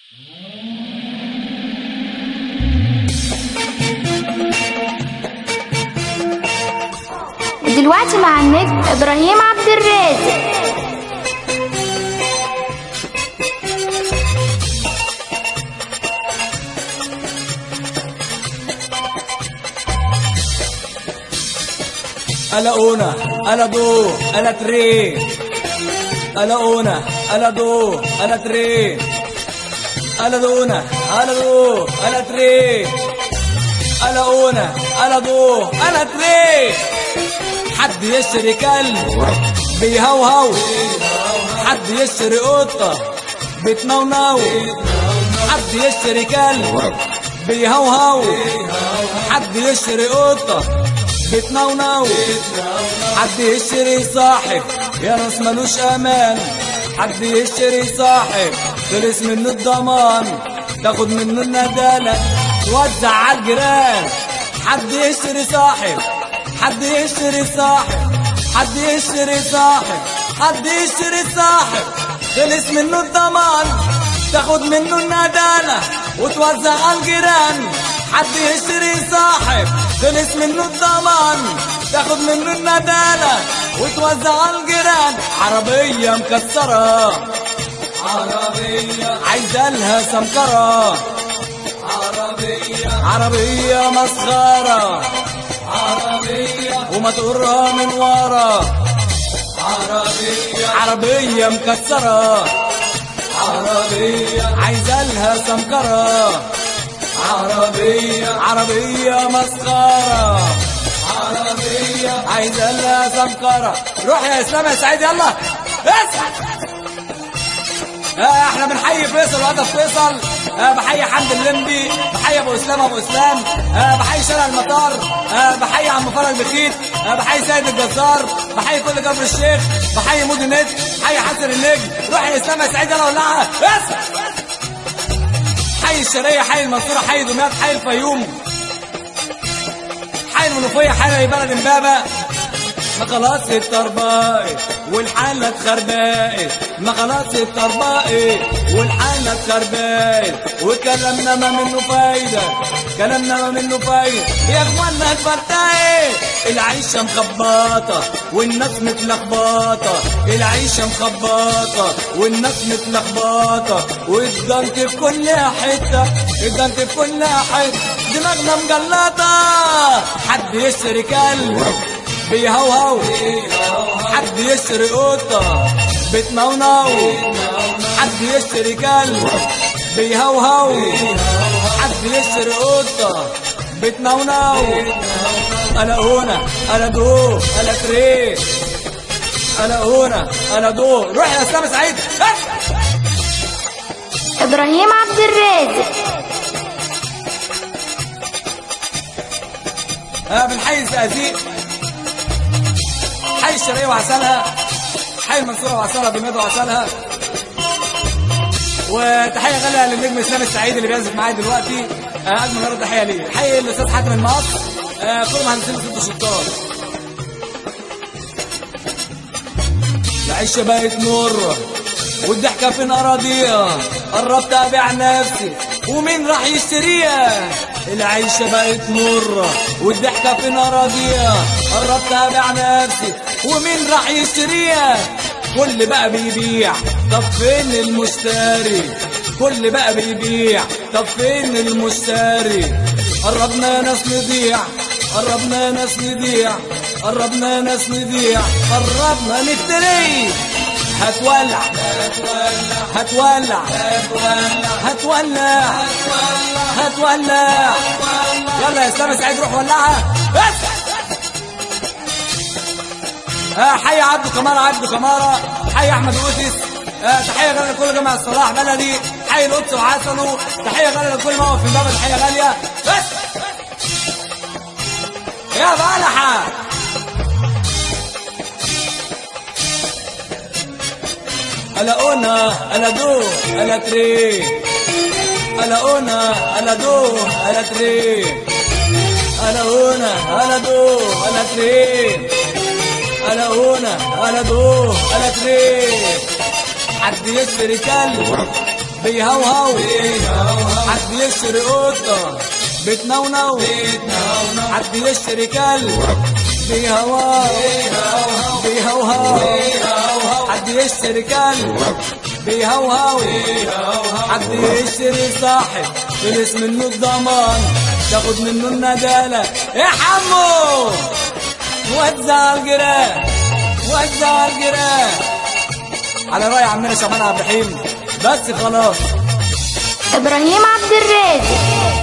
دلوقتي مع النجم إبراهيم عبد الرازق alla una, alla due, alla tre, alla una, alla due, alla tre, alla una, alla due, alla tre, alla una, alla due, alla tre حد يشتري كلب بيهوهو حد يشتري قطة بتنونو حد يشتري كلب بيهوهو حد يشتري قطة بتنونو حد يشتري صاحب يا ناس ملوش امان حد يشتري صاحب خلص منه الضمان تاخد منه الندالة توزع على الجيران حد يشتري صاحب حد يشتري صاحب حد يشتري صاحب حد يشتري صاحب خلص منه الضمان تاخد منه الندالة وتوزع على الجيران حد يشتري صاحب خلص منه الضمان تاخد منه الندالة وتوزع على الجيران عربية مكسرة عربية عايزة لها سمكرة عربية عربية مسخرة عربية وما تقرها من ورا عربية عربية مكسرة عربية عايزة لها سمكرة عربية عربية مسخرة عربية عايزة لها سمكرة روح يا اسلام يا سعيد يلا اسعد آه احنا بنحيي فيصل وهدف فيصل آه بحيي حمد اللمبي بحيي ابو اسلام ابو اسلام آه بحيي شارع المطار آه بحيي عم فرج بخيت آه بحيي سيد الجزار بحيي كل جبر الشيخ بحيي مودي نت بحيي حسن النجم روح يا اسلام يا سعيد يلا ولعها بس حي الشرقية حي المنصورة حي دمياط حي الفيوم حي المنوفية حي بلد امبابة ما خلاص التربائي والحالة اتخربقت ما خلاص التربائي والحالة اتخربقت وكلامنا ما منه فايدة كلامنا ما منه فايدة يا اخوانا الفرتاي العيشة مخبطة والناس متلخبطة العيشة مخبطة والناس متلخبطة والضنك في كل حتة الضنك في كل حتة دماغنا مجلطة حد يشتري كلب بيهوهو حد يشتري قطة بتنونو حد يشتري كلب بيهوهو حد يشتري قطة بتنونو انا هنا انا دو انا تري انا هنا انا دو روح يا اسلام سعيد إبراهيم عبد الرازق ها بنحيي الزقازيق حي الشرقية وعسلها حي المنصورة وعسلها دمياط وعسلها وتحية غالية للنجم اسلام السعيد اللي بيعزف معايا دلوقتي آه، اجمل مرة تحية ليه حي الاستاذ حاتم المقص آه، كل مهندسين ست الشطار العيشة بقت مرة والضحكة فين أراضيها قربت أبيع نفسي ومين راح يشتريها العيشة بقت مرة والضحكة فين أراضيها قربت أبيع نفسي ومين راح يشتريها كل بقى بيبيع طب فين المشتري كل بقى بيبيع طب فين المشتري قربنا ناس نضيع قربنا ناس نضيع قربنا ناس نضيع قربنا نفتري هتولع هتولع هتولع هتولع يلا يا اسلام سعيد روح ولعها بس آه حي عبد كمارة عبد كمارة حي احمد اوتس آه تحية غالية لكل جامع الصلاح بلدي حي القدس وعسله تحية غالية لكل موقف في بابا تحية غالية بس يا بلحة ألا أنا ألا دو ألا تري ألا أنا ألا دو ألا تري ألا أنا ألا دو ألا تري ألا أنا ألا دو ألا تري حد يشتري كلب بيهوهو حد يشتري قطة بتنونو حد يشتري كلب بيهوهو بيهوهو حد يشتري كلب بيهوهو حد يشتري صاحب فلس منه الضمان تاخد منه الندالة يا حمو وزع الجيران وزع الجيران على رأي عمنا شعبان عبد الرحيم بس خلاص إبراهيم عبد الرازق